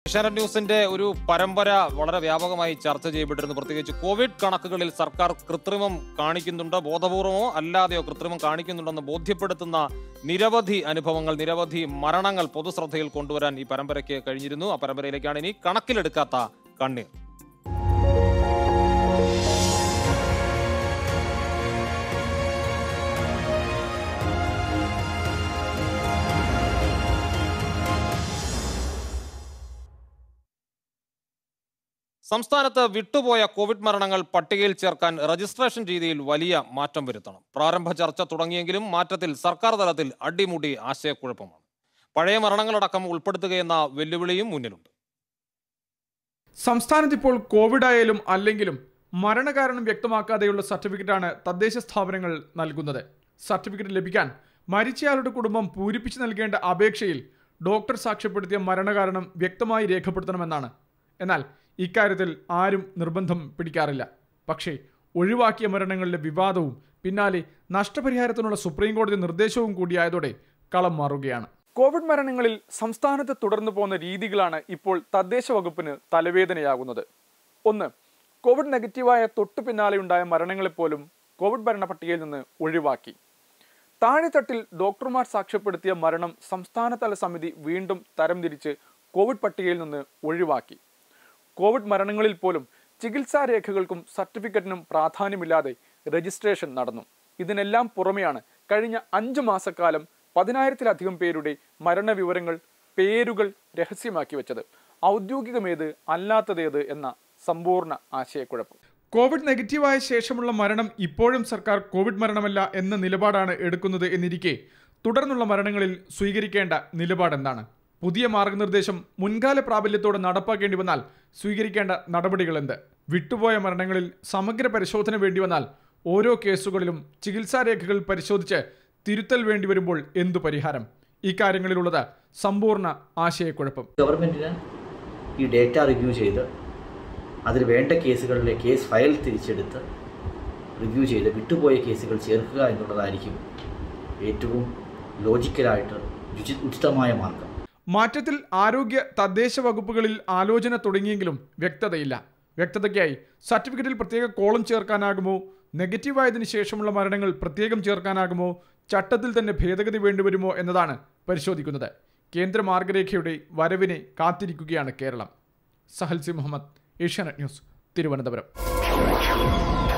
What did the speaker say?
ഏഷ്യാനെറ്റ് ന്യൂസിന്റെ ഒരു പരമ്പര വളരെ വ്യാപകമായി ചർച്ച ചെയ്യപ്പെട്ടിരുന്നു പ്രത്യേകിച്ച് കോവിഡ് കണക്കുകളിൽ സർക്കാർ കൃത്രിമം കാണിക്കുന്നുണ്ട് ബോധപൂർവമോ അല്ലാതെയോ കൃത്രിമം കാണിക്കുന്നുണ്ടെന്ന് ബോധ്യപ്പെടുത്തുന്ന നിരവധി അനുഭവങ്ങൾ നിരവധി മരണങ്ങൾ പൊതുശ്രദ്ധയിൽ കൊണ്ടുവരാൻ ഈ പരമ്പരയ്ക്ക് കഴിഞ്ഞിരുന്നു ആ പരമ്പരയിലേക്കാണ് ഇനി കണക്കിലെടുക്കാത്ത കണ്ണീർ സംസ്ഥാനത്ത് വിട്ടുപോയ കോവിഡ് മരണങ്ങൾ പട്ടികയിൽ ചേർക്കാൻ രജിസ്ട്രേഷൻ രീതിയിൽ വലിയ മാറ്റം വരുത്തണം പ്രാരംഭ ചർച്ച തുടങ്ങിയെങ്കിലും മാറ്റത്തിൽ സർക്കാർ തലത്തിൽ അടിമുടി ആശയക്കുഴപ്പമാണ് പഴയ മരണങ്ങളടക്കം ഉൾപ്പെടുത്തുകയെന്ന വെല്ലുവിളിയും മുന്നിലുണ്ട് സംസ്ഥാനത്ത് ഇപ്പോൾ കോവിഡ് ആയാലും അല്ലെങ്കിലും മരണകാരണം വ്യക്തമാക്കാതെയുള്ള സർട്ടിഫിക്കറ്റാണ് തദ്ദേശ സ്ഥാപനങ്ങൾ നൽകുന്നത് സർട്ടിഫിക്കറ്റ് ലഭിക്കാൻ മരിച്ചയാളുടെ കുടുംബം പൂരിപ്പിച്ചു നൽകേണ്ട അപേക്ഷയിൽ ഡോക്ടർ സാക്ഷ്യപ്പെടുത്തിയ മരണകാരണം വ്യക്തമായി രേഖപ്പെടുത്തണമെന്നാണ് എന്നാൽ ഇക്കാര്യത്തിൽ ആരും നിർബന്ധം പിടിക്കാറില്ല പക്ഷേ ഒഴിവാക്കിയ മരണങ്ങളിലെ വിവാദവും പിന്നാലെ നഷ്ടപരിഹാരത്തിനുള്ള സുപ്രീം കോടതി നിർദ്ദേശവും കൂടിയായതോടെ കളം മാറുകയാണ് കോവിഡ് മരണങ്ങളിൽ സംസ്ഥാനത്ത് തുടർന്നു പോകുന്ന രീതികളാണ് ഇപ്പോൾ തദ്ദേശ വകുപ്പിന് തലവേദനയാകുന്നത് ഒന്ന് കോവിഡ് നെഗറ്റീവായ തൊട്ടു പിന്നാലെയുണ്ടായ മരണങ്ങളെപ്പോലും കോവിഡ് മരണ പട്ടികയിൽ നിന്ന് ഒഴിവാക്കി താഴെത്തട്ടിൽ ഡോക്ടർമാർ സാക്ഷ്യപ്പെടുത്തിയ മരണം സംസ്ഥാനതല സമിതി വീണ്ടും തരംതിരിച്ച് കോവിഡ് പട്ടികയിൽ നിന്ന് ഒഴിവാക്കി കോവിഡ് മരണങ്ങളിൽ പോലും ചികിത്സാ രേഖകൾക്കും സർട്ടിഫിക്കറ്റിനും പ്രാധാന്യമില്ലാതെ രജിസ്ട്രേഷൻ നടന്നു ഇതിനെല്ലാം പുറമെയാണ് കഴിഞ്ഞ അഞ്ചു മാസക്കാലം പതിനായിരത്തിലധികം പേരുടെ മരണവിവരങ്ങൾ പേരുകൾ രഹസ്യമാക്കി വെച്ചത് ഔദ്യോഗികമേത് അല്ലാത്തതേത് എന്ന സമ്പൂർണ്ണ ആശയക്കുഴപ്പം കോവിഡ് നെഗറ്റീവായ ശേഷമുള്ള മരണം ഇപ്പോഴും സർക്കാർ കോവിഡ് മരണമല്ല എന്ന നിലപാടാണ് എടുക്കുന്നത് എന്നിരിക്കെ തുടർന്നുള്ള മരണങ്ങളിൽ സ്വീകരിക്കേണ്ട നിലപാടെന്താണ് പുതിയ മാർഗനിർദ്ദേശം മുൻകാല പ്രാബല്യത്തോടെ നടപ്പാക്കേണ്ടി വന്നാൽ സ്വീകരിക്കേണ്ട നടപടികൾ എന്ത് വിട്ടുപോയ മരണങ്ങളിൽ സമഗ്ര പരിശോധന വേണ്ടി വന്നാൽ ഓരോ കേസുകളിലും ചികിത്സാ രേഖകൾ പരിശോധിച്ച് തിരുത്തൽ വേണ്ടി വരുമ്പോൾ എന്തു പരിഹാരം ഇക്കാര്യങ്ങളിലുള്ളത് സമ്പൂർണ്ണ ആശയക്കുഴപ്പം ഗവൺമെൻറ്റിന് ഈ ഡേറ്റ റിവ്യൂ ചെയ്ത് അതിൽ വേണ്ട കേസുകളിലെ കേസ് ഫയൽ തിരിച്ചെടുത്ത് റിവ്യൂ ചെയ്ത് വിട്ടുപോയ കേസുകൾ ചേർക്കുക എന്നുള്ളതായിരിക്കും ഏറ്റവും ലോജിക്കലായിട്ട് ഉചി- ഉചിതമായ മാർഗം മാറ്റത്തിൽ ആരോഗ്യ തദ്ദേശ വകുപ്പുകളിൽ ആലോചന തുടങ്ങിയെങ്കിലും വ്യക്തതയില്ല വ്യക്തതയ്ക്കായി സർട്ടിഫിക്കറ്റിൽ പ്രത്യേക കോളം ചേർക്കാനാകുമോ നെഗറ്റീവായതിനു ശേഷമുള്ള മരണങ്ങൾ പ്രത്യേകം ചേർക്കാനാകുമോ ചട്ടത്തിൽ തന്നെ ഭേദഗതി വേണ്ടിവരുമോ എന്നതാണ് പരിശോധിക്കുന്നത് കേന്ദ്ര മാർഗരേഖയുടെ വരവിനെ കാത്തിരിക്കുകയാണ് കേരളം സഹൽസി മുഹമ്മദ് ഏഷ്യാനെറ്റ് ന്യൂസ് തിരുവനന്തപുരം